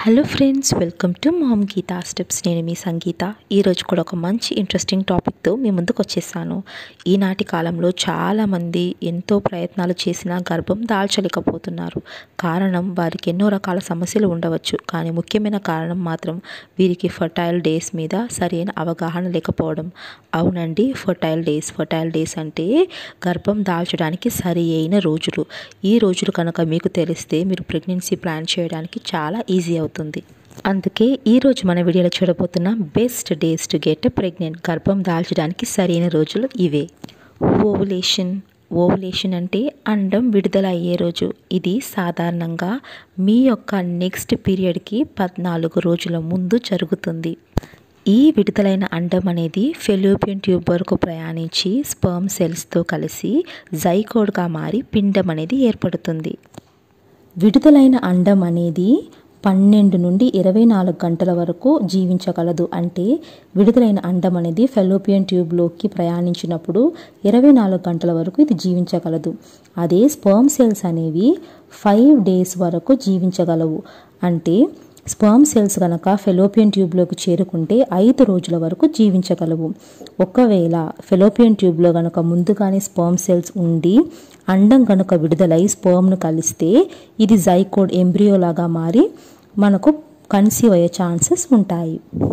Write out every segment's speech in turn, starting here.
hello friends welcome to mom Geetha steps నేను మీ సంగీత ఈరోజు కూడా ఒక మంచి ఇంట్రెస్టింగ్ టాపిక్తో మీ ముందుకు వచ్చేసాను ఈనాటి కాలంలో చాలామంది ఎంతో ప్రయత్నాలు చేసినా గర్భం దాల్చలేకపోతున్నారు కారణం వారికి ఎన్నో రకాల సమస్యలు ఉండవచ్చు కానీ ముఖ్యమైన కారణం మాత్రం వీరికి ఫర్టైల్ డేస్ మీద సరైన అవగాహన లేకపోవడం అవునండి ఫర్టైల్ డేస్ ఫర్టైల్ డేస్ అంటే గర్భం దాల్చడానికి సరి అయిన రోజులు ఈ రోజులు కనుక మీకు తెలిస్తే మీరు ప్రెగ్నెన్సీ ప్లాన్ చేయడానికి చాలా ఈజీ అవుతుంది అందుకే ఈరోజు మన వీడియోలో చూడబోతున్న best days to get pregnant గర్భం దాల్చడానికి సరైన రోజులు ఇవే ఓవులేషన్ ఓవులేషన్ అంటే అండం విడుదల అయ్యే రోజు ఇది సాధారణంగా మీ యొక్క నెక్స్ట్ పీరియడ్కి పద్నాలుగు రోజుల ముందు జరుగుతుంది ఈ విడుదలైన అండం అనేది ఫెలోపియన్ ట్యూబ్ వరకు ప్రయాణించి స్పర్మ్ సెల్స్తో కలిసి జైకోడ్గా మారి పిండం అనేది ఏర్పడుతుంది విడుదలైన అండం అనేది పన్నెండు నుండి ఇరవై నాలుగు గంటల వరకు జీవించగలదు అంటే విడుదలైన అండం అనేది ఫెలోపియన్ ట్యూబ్లోకి ప్రయాణించినప్పుడు ఇరవై నాలుగు గంటల వరకు ఇది జీవించగలదు అదే స్పర్మ్ సెల్స్ అనేవి ఫైవ్ డేస్ వరకు జీవించగలవు అంటే స్పర్మ్ సెల్స్ కనుక ఫెలోపియన్ ట్యూబ్లోకి చేరుకుంటే ఐదు రోజుల వరకు జీవించగలవు ఒకవేళ ఫెలోపియన్ ట్యూబ్లో కనుక ముందుగానే స్పర్మ్ సెల్స్ ఉండి అండం కనుక విడుదలై స్పర్మ్ను కలిస్తే ఇది జైకోడ్ ఎంబ్రియోలాగా మారి మనకు కన్సీవ్ అయ్యే ఛాన్సెస్ ఉంటాయి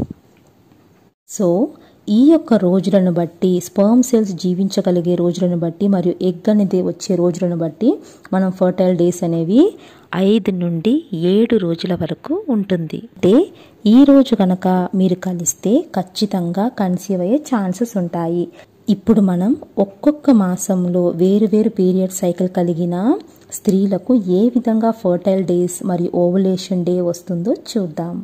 సో ఈ యొక్క రోజులను బట్టి స్పర్మ్ సెల్స్ జీవించగలిగే రోజులను బట్టి మరియు ఎగ్ అనేది వచ్చే రోజులను బట్టి మనం ఫర్టైల్ డేస్ అనేవి ఐదు నుండి ఏడు రోజుల వరకు ఉంటుంది అంటే ఈ రోజు కనుక మీరు కలిస్తే ఖచ్చితంగా కన్సీవ్ అయ్యే ఛాన్సెస్ ఉంటాయి ఇప్పుడు మనం ఒక్కొక్క మాసంలో వేరు వేరు పీరియడ్ సైకిల్ కలిగిన స్త్రీలకు ఏ విధంగా ఫర్టైల్ డేస్ మరియు ఓవులేషన్ డే వస్తుందో చూద్దాం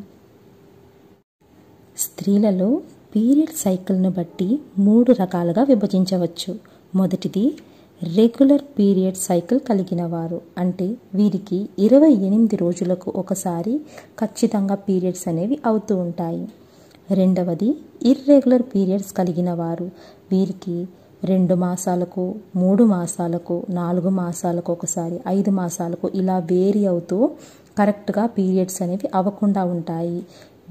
స్త్రీలలో పీరియడ్ సైకిల్ను బట్టి మూడు రకాలుగా విభజించవచ్చు మొదటిది రెగ్యులర్ పీరియడ్ సైకిల్ కలిగిన వారు అంటే వీరికి ఇరవై ఎనిమిది రోజులకు ఒకసారి ఖచ్చితంగా పీరియడ్స్ అనేవి అవుతూ ఉంటాయి రెండవది ఇర్రెగ్యులర్ పీరియడ్స్ కలిగిన వారు వీరికి రెండు మాసాలకు మూడు మాసాలకు నాలుగు మాసాలకు ఒకసారి ఐదు మాసాలకు ఇలా వేరీ అవుతూ కరెక్ట్గా పీరియడ్స్ అనేవి అవ్వకుండా ఉంటాయి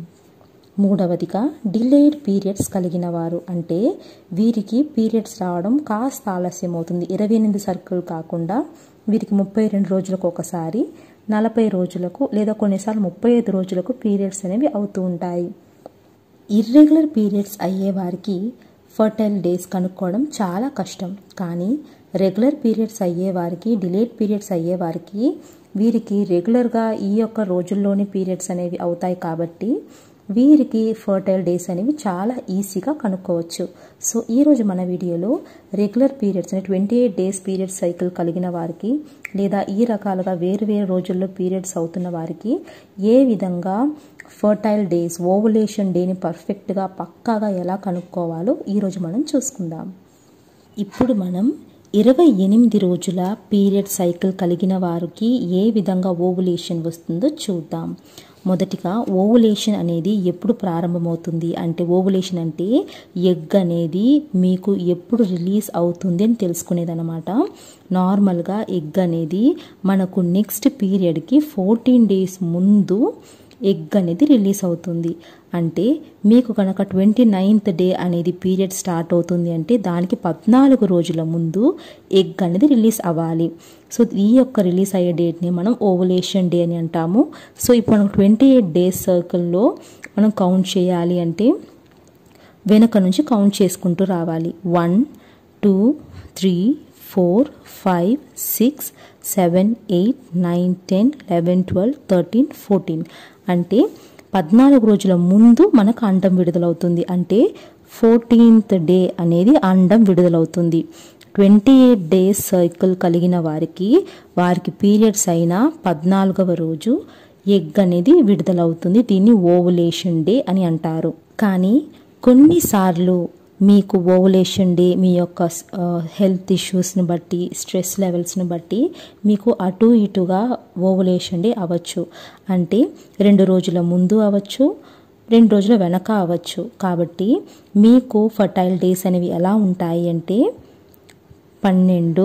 మూడవదిగా డిలేడ్ పీరియడ్స్ కలిగిన వారు అంటే వీరికి పీరియడ్స్ రావడం కాస్త ఆలస్యం అవుతుంది ఇరవై ఎనిమిది సర్కిల్ కాకుండా వీరికి ముప్పై రెండు రోజులకు ఒకసారి నలభై రోజులకు లేదా కొన్నిసార్లు ముప్పై ఐదు రోజులకు పీరియడ్స్ అనేవి అవుతూ ఉంటాయి ఇర్రెగ్యులర్ పీరియడ్స్ అయ్యే వారికి ఫర్టైల్ డేస్ కనుక్కోవడం చాలా కష్టం కానీ రెగ్యులర్ పీరియడ్స్ అయ్యే వారికి డిలేడ్ పీరియడ్స్ అయ్యే వారికి వీరికి రెగ్యులర్గా ఈ యొక్క రోజుల్లోని పీరియడ్స్ అనేవి అవుతాయి కాబట్టి వీరికి ఫర్టైల్ డేస్ అనేవి చాలా ఈజీగా కనుక్కోవచ్చు సో ఈరోజు మన వీడియోలో రెగ్యులర్ పీరియడ్స్ అంటే twenty eight days period cycle కలిగిన వారికి లేదా ఈ రకాలుగా వేరు వేరు రోజుల్లో పీరియడ్స్ అవుతున్న వారికి ఏ విధంగా ఫర్టైల్ డేస్ ఓవులేషన్ డేని పర్ఫెక్ట్గా పక్కాగా ఎలా కనుక్కోవాలో ఈరోజు మనం చూసుకుందాం ఇప్పుడు మనం ఇరవై ఎనిమిది రోజుల పీరియడ్ సైకిల్ కలిగిన వారికి ఏ విధంగా ఓవులేషన్ వస్తుందో చూద్దాం మొదటిగా ఓవులేషన్ అనేది ఎప్పుడు ప్రారంభమవుతుంది అంటే ఓవులేషన్ అంటే ఎగ్ అనేది మీకు ఎప్పుడు రిలీజ్ అవుతుంది అని తెలుసుకునేది అనమాట నార్మల్గా ఎగ్ అనేది మనకు నెక్స్ట్ పీరియడ్కి ఫోర్టీన్ డేస్ ముందు ఎగ్ అనేది రిలీజ్ అవుతుంది అంటే మీకు కనుక ట్వంటీ నైన్త్ డే అనేది పీరియడ్ స్టార్ట్ అవుతుంది అంటే దానికి పద్నాలుగు రోజుల ముందు ఎగ్ అనేది రిలీజ్ అవ్వాలి సో ఈ యొక్క రిలీజ్ అయ్యే డేట్ని మనం ఓవులేషన్ డే అని అంటాము సో ఇప్పుడు మనం ట్వంటీ ఎయిట్ డేస్ సర్కిల్లో మనం కౌంట్ చేయాలి అంటే వెనక నుంచి కౌంట్ చేసుకుంటూ రావాలి one two three four five six seven eight nine ten eleven twelve thirteen fourteen అంటే పద్నాలుగు రోజుల ముందు మనకు అండం విడుదలవుతుంది అంటే ఫోర్టీన్త్ డే అనేది అండం విడుదలవుతుంది ట్వంటీ ఎయిట్ డేస్ సైకిల్ కలిగిన వారికి వారికి పీరియడ్స్ అయిన పద్నాలుగవ రోజు ఎగ్ అనేది విడుదలవుతుంది దీన్ని ఓవులేషన్ డే అని అంటారు కానీ కొన్నిసార్లు మీకు ఓవులేషన్ డే మీ యొక్క హెల్త్ ఇష్యూస్ని బట్టి స్ట్రెస్ లెవెల్స్ని బట్టి మీకు అటు ఇటుగా ఓవులేషన్ డే అవ్వచ్చు అంటే రెండు రోజుల ముందు అవ్వచ్చు రెండు రోజుల వెనక అవ్వచ్చు కాబట్టి మీకు ఫర్టైల్ డేస్ అనేవి ఎలా ఉంటాయి అంటే పన్నెండు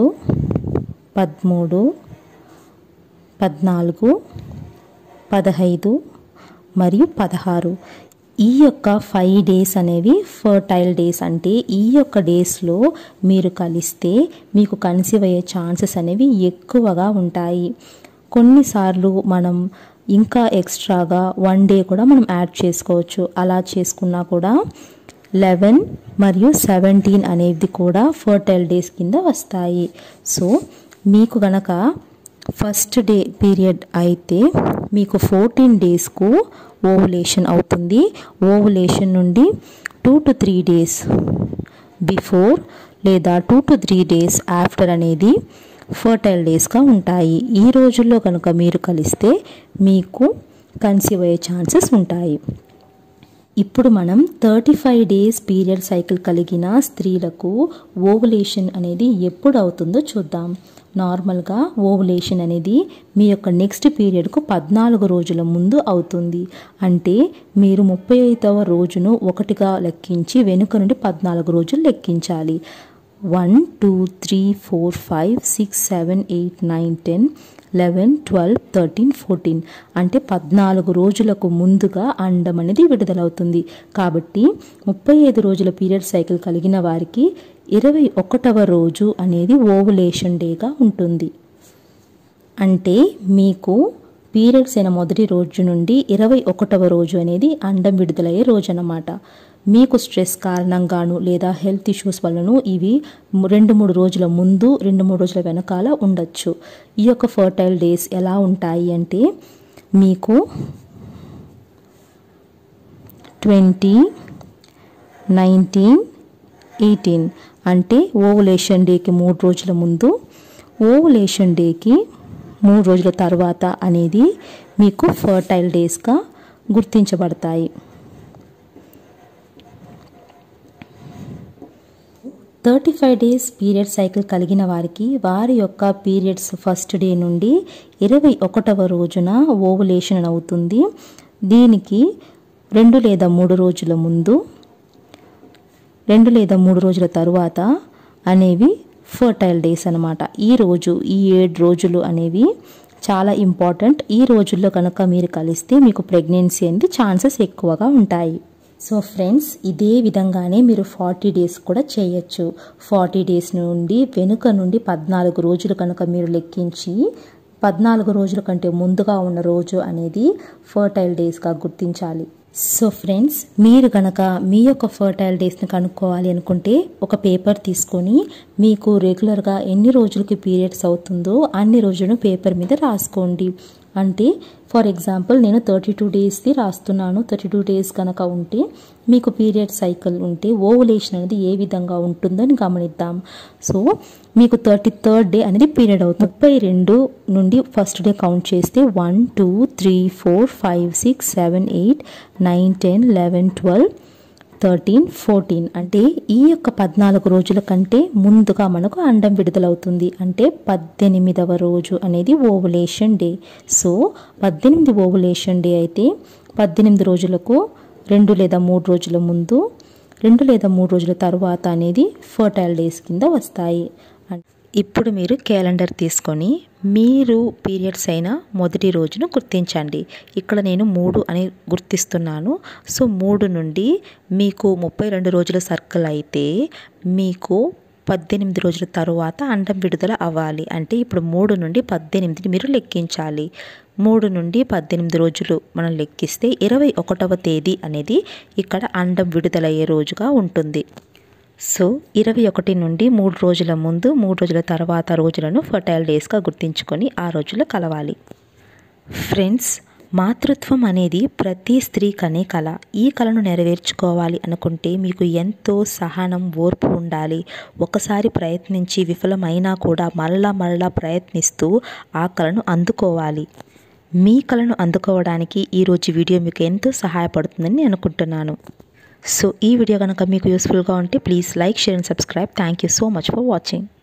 పదమూడు పద్నాలుగు పదహైదు మరియు పదహారు ఈ యొక్క ఫైవ్ డేస్ అనేవి ఫర్టైల్ డేస్ అంటే ఈ యొక్క డేస్లో మీరు కలిస్తే మీకు కన్సీవ్ అయ్యే ఛాన్సెస్ అనేవి ఎక్కువగా ఉంటాయి కొన్నిసార్లు మనం ఇంకా ఎక్స్ట్రాగా వన్ డే కూడా మనం యాడ్ చేసుకోవచ్చు అలా చేసుకున్నా కూడా లెవెన్ మరియు సెవెంటీన్ అనేది కూడా ఫర్టైల్ డేస్ కింద వస్తాయి సో మీకు గనక ఫస్ట్ డే పీరియడ్ అయితే మీకు ఫోర్టీన్ డేస్కు ఓవులేషన్ అవుతుంది ఓవులేషన్ నుండి two to three days before లేదా two to three days after అనేది ఫర్టైల్ డేస్గా ఉంటాయి ఈ రోజుల్లో కనుక మీరు కలిస్తే మీకు కన్సీవ్ అయ్యే ఛాన్సెస్ ఉంటాయి ఇప్పుడు మనం thirty five days period cycle కలిగిన స్త్రీలకు ఓవులేషన్ అనేది ఎప్పుడు అవుతుందో చూద్దాం నార్మల్గా ఓవులేషన్ అనేది మీ యొక్క నెక్స్ట్ పీరియడ్కు పద్నాలుగు రోజుల ముందు అవుతుంది అంటే మీరు ముప్పై ఐదవ రోజును ఒకటిగా లెక్కించి వెనుక నుండి పద్నాలుగు రోజులు లెక్కించాలి one two three four five six seven eight nine ten eleven twelve thirteen fourteen అంటే పద్నాలుగు రోజులకు ముందుగా అండం అనేది విడుదలవుతుంది కాబట్టి ముప్పై ఐదు రోజుల పీరియడ్ సైకిల్ కలిగిన వారికి ఇరవై ఒకటవ రోజు అనేది ఓవులేషన్ డేగా ఉంటుంది అంటే మీకు పీరియడ్స్ అయిన మొదటి రోజు నుండి ఇరవై ఒకటవ రోజు అనేది అండం విడుదలయ్యే రోజు అన్నమాట మీకు స్ట్రెస్ కారణంగాను లేదా హెల్త్ ఇష్యూస్ వలన ఇవి రెండు మూడు రోజుల ముందు రెండు మూడు రోజుల వెనకాల ఉండొచ్చు ఈ యొక్క ఫర్టైల్ డేస్ ఎలా ఉంటాయి అంటే మీకు ట్వంటీ నైన్టీన్ ఎయిటీన్ అంటే ఓవులేషన్ డేకి మూడు రోజుల ముందు ఓవులేషన్ డేకి మూడు రోజుల తర్వాత అనేది మీకు ఫర్టైల్ డేస్గా గుర్తించబడతాయి thirty five days period cycle కలిగిన వారికి వారి యొక్క పీరియడ్స్ ఫస్ట్ డే నుండి ఇరవై ఒకటవ రోజున ఓవులేషన్ అవుతుంది దీనికి రెండు లేదా మూడు రోజుల ముందు రెండు లేదా మూడు రోజుల తరువాత అనేవి ఫర్టైల్ డేస్ అనమాట ఈ రోజు ఈ ఏడు రోజులు అనేవి చాలా ఇంపార్టెంట్ ఈ రోజుల్లో కనుక మీరు కలిస్తే మీకు ప్రెగ్నెన్సీ అనేది ఛాన్సెస్ ఎక్కువగా ఉంటాయి సో ఫ్రెండ్స్ ఇదే విధంగానే మీరు ఫార్టీ డేస్ కూడా చేయొచ్చు ఫార్టీ డేస్ నుండి వెనుక నుండి పద్నాలుగు రోజులు కనుక మీరు లెక్కించి పద్నాలుగు రోజుల కంటే ముందుగా ఉన్న రోజు అనేది ఫర్టైల్ డేస్గా గుర్తించాలి సో ఫ్రెండ్స్ మీరు గనక మీ యొక్క ఫర్టైల్ డేస్ని కనుక్కోవాలి అనుకుంటే ఒక పేపర్ తీసుకొని మీకు రెగ్యులర్గా ఎన్ని రోజులకి పీరియడ్స్ అవుతుందో అన్ని రోజులను పేపర్ మీద రాసుకోండి అంటే ఫర్ ఎగ్జాంపుల్ నేను థర్టీ టూ డేస్ది రాస్తున్నాను థర్టీ టూ డేస్ కనుక ఉంటే మీకు పీరియడ్ సైకిల్ ఉంటే ఓవులేషన్ అనేది ఏ విధంగా ఉంటుందని గమనిద్దాం సో మీకు థర్టీ థర్డ్ డే అనేది పీరియడ్ అవుతుంది ముప్పై రెండు నుండి ఫస్ట్ డే కౌంట్ చేస్తే one two three four five six seven eight nine ten eleven twelve thirteen fourteen అంటే ఈ యొక్క పద్నాలుగు రోజుల కంటే ముందుగా మనకు అండం విడుదలవుతుంది అంటే పద్దెనిమిదవ రోజు అనేది ఓవులేషన్ డే సో పద్దెనిమిది ఓవులేషన్ డే అయితే పద్దెనిమిది రోజులకు రెండు లేదా మూడు రోజుల ముందు రెండు లేదా మూడు రోజుల తర్వాత అనేది ఫర్టైల్ డేస్ కింద వస్తాయి ఇప్పుడు మీరు క్యాలెండర్ తీసుకొని మీరు పీరియడ్స్ అయిన మొదటి రోజును గుర్తించండి ఇక్కడ నేను మూడు అని గుర్తిస్తున్నాను సో మూడు నుండి మీకు ముప్పై రెండు రోజుల సర్కిల్ అయితే మీకు పద్దెనిమిది రోజుల తరువాత అండం విడుదల అవ్వాలి అంటే ఇప్పుడు మూడు నుండి పద్దెనిమిదిని మీరు లెక్కించాలి మూడు నుండి పద్దెనిమిది రోజులు మనం లెక్కిస్తే ఇరవై ఒకటవ తేదీ అనేది ఇక్కడ అండం విడుదలయ్యే రోజుగా ఉంటుంది సో ఇరవై ఒకటి నుండి మూడు రోజుల ముందు మూడు రోజుల తర్వాత రోజులను ఫర్టైల్ డేస్గా గుర్తించుకొని ఆ రోజులు కలవాలి ఫ్రెండ్స్ మాతృత్వం అనేది ప్రతి స్త్రీ కనే కళ ఈ కళను నెరవేర్చుకోవాలి అనుకుంటే మీకు ఎంతో సహనం ఓర్పు ఉండాలి ఒకసారి ప్రయత్నించి విఫలమైనా కూడా మరలా మరలా ప్రయత్నిస్తూ ఆ కళను అందుకోవాలి మీ కళను అందుకోవడానికి ఈరోజు వీడియో మీకు ఎంతో సహాయపడుతుందని నేను అనుకుంటున్నాను సో ఈ వీడియో కనుక మీకు యూస్ఫుల్గా ఉంటే please like share and subscribe thank you so much for watching